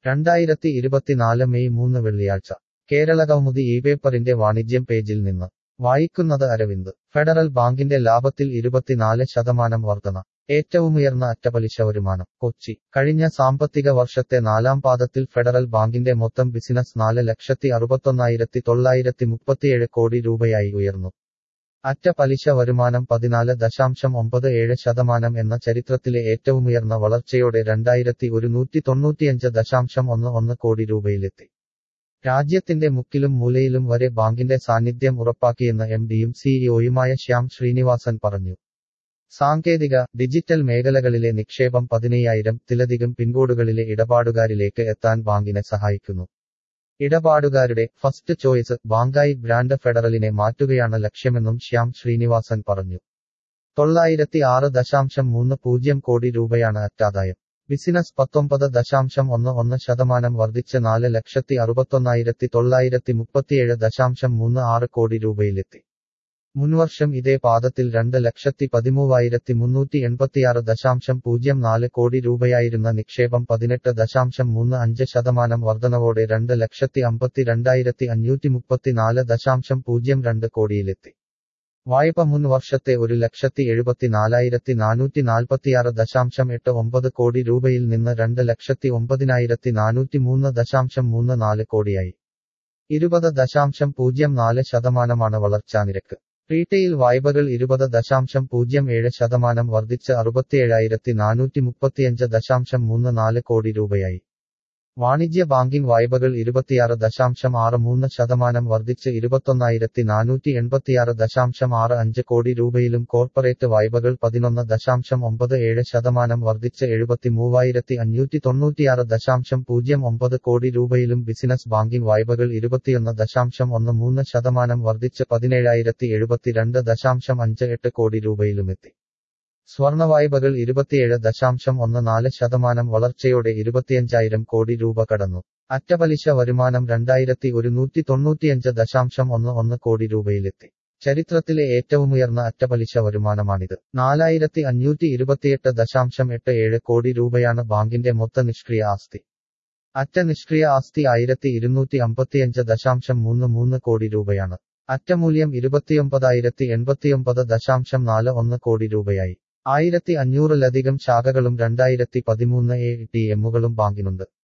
രണ്ടായിരത്തി ഇരുപത്തിനാല് മെയ് മൂന്ന് വെള്ളിയാഴ്ച കേരള കൗമുദി ഈ പേപ്പറിന്റെ വാണിജ്യം പേജിൽ നിന്ന് വായിക്കുന്നത് അരവിന്ദ് ഫെഡറൽ ബാങ്കിന്റെ ലാഭത്തിൽ ഇരുപത്തിനാല് ശതമാനം വർധന ഏറ്റവുമുയർന്ന അറ്റപലിശ വരുമാനം കൊച്ചി കഴിഞ്ഞ സാമ്പത്തിക വർഷത്തെ നാലാം പാദത്തിൽ ഫെഡറൽ ബാങ്കിന്റെ മൊത്തം ബിസിനസ് നാല് ലക്ഷത്തി അറുപത്തൊന്നായിരത്തി തൊള്ളായിരത്തി മുപ്പത്തിയേഴ് കോടി രൂപയായി ഉയർന്നു അറ്റ പലിശ വരുമാനം പതിനാല് ദശാംശം ഒമ്പത് ഏഴ് ശതമാനം എന്ന ചരിത്രത്തിലെ ഏറ്റവുമുയർന്ന വളർച്ചയോടെ രണ്ടായിരത്തി ഒരുന്നൂറ്റി തൊണ്ണൂറ്റിയഞ്ച് ദശാംശം ഒന്ന് ഒന്ന് കോടി രൂപയിലെത്തി രാജ്യത്തിന്റെ മുക്കിലും മൂലയിലും വരെ ബാങ്കിന്റെ സാന്നിധ്യം ഉറപ്പാക്കിയെന്ന് എം ഡിയും സിഇഒയുമായ ശ്യാം ശ്രീനിവാസൻ പറഞ്ഞു സാങ്കേതിക ഡിജിറ്റൽ മേഖലകളിലെ നിക്ഷേപം പതിനയ്യായിരം ത്തിലധികം പിൻകോഡുകളിലെ ഇടപാടുകാരിലേക്ക് എത്താൻ ബാങ്കിനെ സഹായിക്കുന്നു ഇടപാടുകാരുടെ ഫസ്റ്റ് ചോയ്സ് ബാങ്കായി ബ്രാൻഡ് ഫെഡറലിനെ മാറ്റുകയാണ് ലക്ഷ്യമെന്നും ശ്യാം ശ്രീനിവാസൻ പറഞ്ഞു തൊള്ളായിരത്തി ആറ് ദശാംശം മൂന്ന് പൂജ്യം കോടി രൂപയാണ് അറ്റാദായം ബിസിനസ് പത്തൊമ്പത് ദശാംശം ഒന്ന് ഒന്ന് ശതമാനം വർദ്ധിച്ച് നാല് ലക്ഷത്തി അറുപത്തൊന്നായിരത്തി തൊള്ളായിരത്തി മുപ്പത്തിയേഴ് ദശാംശം മൂന്ന് ആറ് കോടി രൂപയിലെത്തി മുൻവർഷം ഇതേ പാദത്തിൽ രണ്ട് ലക്ഷത്തി പതിമൂവായിരത്തി മുന്നൂറ്റി എൺപത്തിയാറ് ദശാംശം പൂജ്യം നാല് കോടി രൂപയായിരുന്ന നിക്ഷേപം പതിനെട്ട് ദശാംശം മൂന്ന് അഞ്ച് ശതമാനം വർധനവോടെ രണ്ട് ലക്ഷത്തി അമ്പത്തി രണ്ടായിരത്തി അഞ്ഞൂറ്റി മുപ്പത്തിനാല് ദശാംശം പൂജ്യം രണ്ട് കോടിയിലെത്തി വായ്പ മുൻ വർഷത്തെ ഒരു ലക്ഷത്തി എഴുപത്തിനാലായിരത്തി നാനൂറ്റി നാൽപ്പത്തിയാറ് ദശാംശം എട്ട് ഒമ്പത് കോടി രൂപയിൽ നിന്ന് രണ്ട് ലക്ഷത്തി ഒമ്പതിനായിരത്തി നാനൂറ്റി മൂന്ന് ദശാംശം മൂന്ന് നാല് കോടിയായി ഇരുപത് ദശാംശം പൂജ്യം നാല് ശതമാനമാണ് വളർച്ചാനിരക്ക് റീറ്റെയിൽ വായ്പകൾ ഇരുപത് ദശാംശം പൂജ്യം ഏഴ് ശതമാനം വർദ്ധിച്ച് അറുപത്തിയേഴായിരത്തി നാനൂറ്റി മുപ്പത്തിയഞ്ച് ദശാംശം മൂന്ന് നാല് കോടി രൂപയായി വാണിജ്യ ബാങ്കിംഗ് വായ്പകൾ ഇരുപത്തിയാറ് ദശാംശം ആറ് മൂന്ന് ശതമാനം വർദ്ധിച്ച് ഇരുപത്തൊന്നായിരത്തി നാനൂറ്റി എൺപത്തിയാറ് ദശാംശം ആറ് അഞ്ച് കോടി രൂപയിലും കോർപ്പറേറ്റ് വായ്പകൾ പതിനൊന്ന് ദശാംശം ഒമ്പത് ഏഴ് ശതമാനം വർദ്ധിച്ച് എഴുപത്തി മൂവായിരത്തി അഞ്ഞൂറ്റി തൊണ്ണൂറ്റിയാറ് ദശാംശം പൂജ്യം ഒമ്പത് കോടി രൂപയിലും ബിസിനസ് ബാങ്കിംഗ് വായ്പകൾ ഇരുപത്തിയൊന്ന് ദശാംശം ഒന്ന് മൂന്ന് ശതമാനം വർദ്ധിച്ച് പതിനേഴായിരത്തി എഴുപത്തിരണ്ട് ദശാംശം അഞ്ച് എട്ട് കോടി രൂപയിലുമെത്തി സ്വർണ വായ്പകൾ ഇരുപത്തിയേഴ് ദശാംശം ഒന്ന് നാല് ശതമാനം വളർച്ചയോടെ ഇരുപത്തിയഞ്ചായിരം കോടി രൂപ കടന്നു അറ്റപലിശ വരുമാനം രണ്ടായിരത്തി ഒരുന്നൂറ്റി തൊണ്ണൂറ്റിയഞ്ച് ദശാംശം ഒന്ന് ഒന്ന് കോടി രൂപയിലെത്തി ചരിത്രത്തിലെ ഏറ്റവുമുയർന്ന അറ്റപലിശ വരുമാനമാണിത് നാലായിരത്തി അഞ്ഞൂറ്റി ഇരുപത്തിയെട്ട് ദശാംശം എട്ട് ഏഴ് കോടി രൂപയാണ് ബാങ്കിന്റെ മൊത്ത നിഷ്ക്രിയ ആസ്തി അറ്റ നിഷ്ക്രിയ ആസ്തി ആയിരത്തി ഇരുന്നൂറ്റി അമ്പത്തിയഞ്ച് ദശാംശം മൂന്ന് മൂന്ന് കോടി രൂപയാണ് അറ്റമൂല്യം ഇരുപത്തിയൊമ്പതായിരത്തി എൺപത്തിയൊമ്പത് ദശാംശം നാല് ഒന്ന് കോടി രൂപയായി ആയിരത്തി അഞ്ഞൂറിലധികം ശാഖകളും രണ്ടായിരത്തി പതിമൂന്ന് എ ടി എമ്മുകളും ബാങ്കിനുണ്ട്